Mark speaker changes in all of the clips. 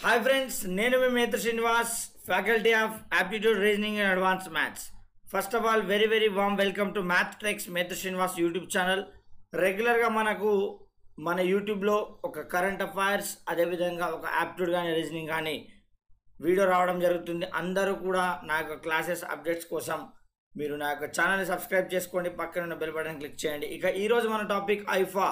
Speaker 1: hi friends నేను మీ Metra Srinivas faculty of aptitude reasoning and advance maths first of all very very warm welcome to math tricks Metra Srinivas YouTube channel రెగ్యులర్గా మనకు మన యూట్యూబ్లో ఒక కరెంట్ అఫైర్స్ అదేవిధంగా ఒక యాప్టిట్యూడ్ కానీ రీజనింగ్ కానీ వీడియో రావడం జరుగుతుంది అందరూ కూడా నా యొక్క క్లాసెస్ అప్డేట్స్ కోసం మీరు నా యొక్క ఛానల్ని సబ్స్క్రైబ్ చేసుకోండి పక్కన ఉన్న బెల్ బటన్ క్లిక్ చేయండి ఇక ఈరోజు మన topic IIFA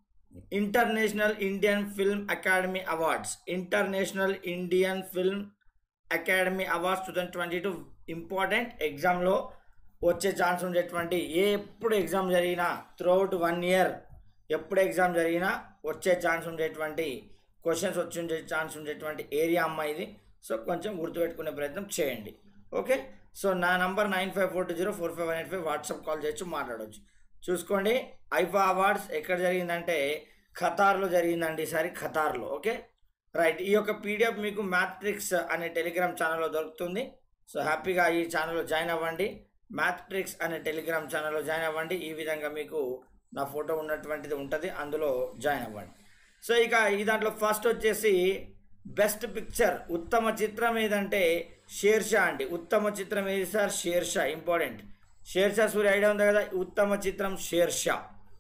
Speaker 1: international Indian film academy awards international Indian film academy awards two thousand twenty two important ఎగ్జామ్లో వచ్చే ఛాన్స్ ఉండేటువంటి ఏ ఎప్పుడు ఎగ్జామ్ జరిగినా త్రూఅవుట్ వన్ ఇయర్ ఎప్పుడు ఎగ్జామ్ జరిగినా వచ్చే ఛాన్స్ ఉండేటువంటి క్వశ్చన్స్ వచ్చి ఉండే ఛాన్స్ ఉండేటువంటి ఏరియా అమ్మ ఇది సో కొంచెం గుర్తుపెట్టుకునే ప్రయత్నం చేయండి ఓకే సో నా number nine five four two zero four five one eight five WhatsApp call చేయొచ్చు మాట్లాడవచ్చు చూసుకోండి ఐఫా అవార్డ్స్ ఎక్కడ జరిగిందంటే ఖతార్లో జరిగిందండి ఈసారి ఖతార్లో ఓకే రైట్ ఈ యొక్క పీడిఎఫ్ మీకు మ్యాథ్రిక్స్ అనే టెలిగ్రామ్ ఛానల్లో దొరుకుతుంది సో హ్యాపీగా ఈ ఛానల్లో జాయిన్ అవ్వండి మ్యాథ్రిక్స్ అనే టెలిగ్రామ్ ఛానల్లో జాయిన్ అవ్వండి ఈ విధంగా మీకు నా ఫోటో ఉన్నటువంటిది ఉంటుంది అందులో జాయిన్ అవ్వండి సో ఇక ఈ దాంట్లో ఫస్ట్ వచ్చేసి బెస్ట్ పిక్చర్ ఉత్తమ చిత్రం ఏదంటే షేర్షా అండి ఉత్తమ చిత్రం ఏది sir Shershaah important Shershaah Surya idea ఉంది కదా ఉత్తమ చిత్రం షేర్షా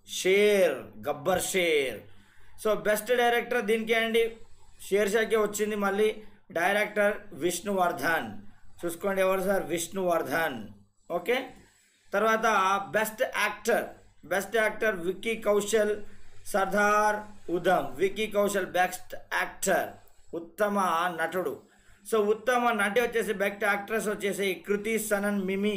Speaker 1: షేర్ గబ్బర్ షేర్ సో బెస్ట్ డైరెక్టర్ దీనికి అండి షేర్షాకి వచ్చింది మళ్ళీ డైరెక్టర్ విష్ణువర్ధన్ చూసుకోండి ఎవరు సార్ విష్ణువర్ధన్ ఓకే తర్వాత best actor best actor Vicky Kaushal Sardar Udham Vicky Kaushal best actor ఉత్తమ నటుడు సో ఉత్తమ నటి వచ్చేసి బెస్ట్ యాక్ట్రెస్ వచ్చేసి కృతి సనన్ మిమి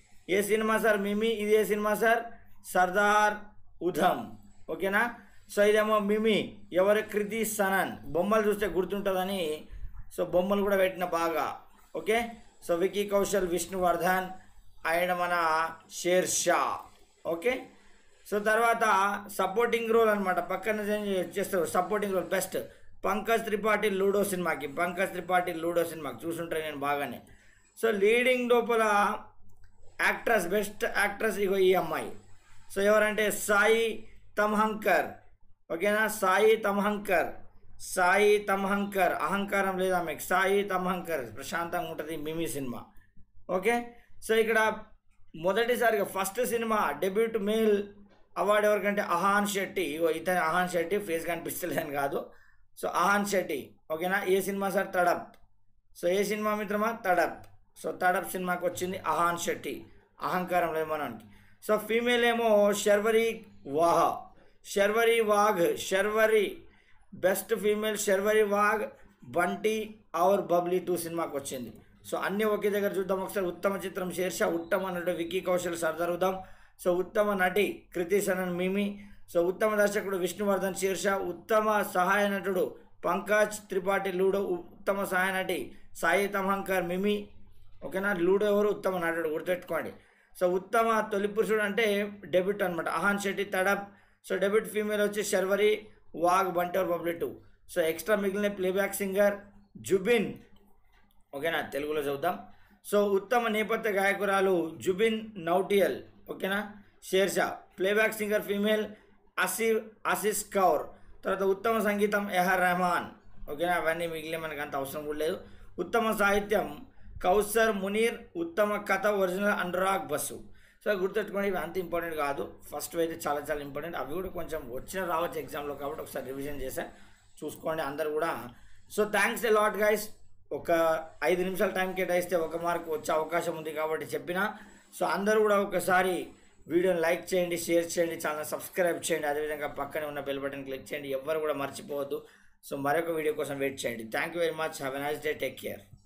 Speaker 1: ఏ సినిమా సార్ మిమి ఇది ఏ సినిమా సార్ సర్దార్ ఉధమ్ ఓకేనా సో ఇదేమో మిమి ఎవరు కృతి సనన్ బొమ్మలు చూస్తే గుర్తుంటుందని సో బొమ్మలు కూడా పెట్టిన బాగా ఓకే సో వికీ కౌశల్ విష్ణువర్ధన్ ఆయన మన షేర్ షా ఓకే సో తర్వాత సపోర్టింగ్ రోల్ అనమాట పక్కన చేస్తారు supporting role best Pankaj Tripathi Ludo సినిమాకి పంకజ్ త్రిపాఠి లూడో సినిమాకి చూసుంటాను నేను బాగానే సో లీడింగ్ లోపల యాక్ట్రెస్ బెస్ట్ యాక్ట్రెస్ ఇగో ఈ అమ్మాయి సో ఎవరంటే సాయి తమ్హంకర్ ఓకేనా సాయి తమ్హంకర్ సాయి తమ్హంకర్ అహంకారం లేదా మీకు సాయి తమ్హంకర్ ప్రశాంతంగా ఉంటుంది మిమి సినిమా ఓకే సో ఇక్కడ మొదటిసారిగా ఫస్ట్ సినిమా డెబ్యూట్ మేల్ అవార్డు ఎవరికంటే అహాన్ శెట్టి ఇగో ఇతని అహాన్ శెట్టి ఫేస్ కనిపిస్తలేదని కాదు సో అహాన్ శెట్టి ఓకేనా ఏ సినిమా సార్ తడప్ సో ఏ సినిమా మిత్రమా తడప్ సో తడప్ సినిమాకి వచ్చింది అహాన్ శెట్టి అహంకారం లేమోనానికి సో ఫీమేల్ ఏమో Sharvari Wagh Sharvari Wagh Sharvari best female Sharvari Wagh Bunty Aur Babli two సినిమాకి వచ్చింది సో అన్నీ ఒకే దగ్గర చూద్దాం ఒకసారి ఉత్తమ చిత్రం శీర్ష ఉత్తమ నటుడు విక్కీ కౌశల్ సర్దార్ ఉదమ్ సో ఉత్తమ నటి కృతి సనన్ మిమి సో ఉత్తమ దర్శకుడు విష్ణువర్ధన్ శీర్ష ఉత్తమ సహాయ నటుడు పంకజ్ త్రిపాఠి లూడో ఉత్తమ సహాయ నటి సాయి తమహంకర్ మిమి ఓకేనా లూడో ఎవరు ఉత్తమ నటుడు గుర్తుపెట్టుకోండి సో ఉత్తమ తొలి పురుషుడు అంటే డెబ్యూట్ అనమాట Ahan Shetty Tadap so debut female వచ్చి శర్వరి వాగ్ బంటోర్ పబ్లిక్ టూ సో ఎక్స్ట్రా మిగిలిన ప్లేబ్యాక్ సింగర్ జుబిన్ ఓకేనా తెలుగులో చూద్దాం సో ఉత్తమ నేపథ్య గాయకురాలు జుబిన్ నౌటియల్ ఓకేనా షేర్షా ప్లేబ్యాక్ సింగర్ ఫీమేల్ అసీ ఆసిస్ కౌర్ తర్వాత ఉత్తమ సంగీతం ఎహర్ రెహమాన్ ఓకేనా అవన్నీ మిగిలిన మనకు అంత అవసరం కూడా లేదు ఉత్తమ సాహిత్యం కౌసర్ మునీర్ ఉత్తమ కథ ఒరిజినల్ అనురాగ్ బస్సు సో గుర్తుపెట్టుకోండి ఇవి అంత ఇంపార్టెంట్ కాదు ఫస్ట్ అయితే చాలా చాలా ఇంపార్టెంట్ అవి కూడా కొంచెం వచ్చిన రావచ్చు ఎగ్జామ్లో కాబట్టి ఒకసారి రివిజన్ చేసా చూసుకోండి అందరు కూడా so thanks a lot guys ఒక ఐదు నిమిషాల టైం కేటాయిస్తే ఒక మార్క్ వచ్చే అవకాశం ఉంది కాబట్టి చెప్పిన సో అందరూ కూడా ఒకసారి వీడియోని లైక్ చేయండి షేర్ చేయండి ఛానల్ సబ్స్క్రైబ్ చేయండి అదేవిధంగా పక్కనే ఉన్న బెల్ బటన్ క్లిక్ చేయండి ఎవ్వరు కూడా మర్చిపోవద్దు సో మరొక వీడియో కోసం వెయిట్ చేయండి thank you very much have a nice day take care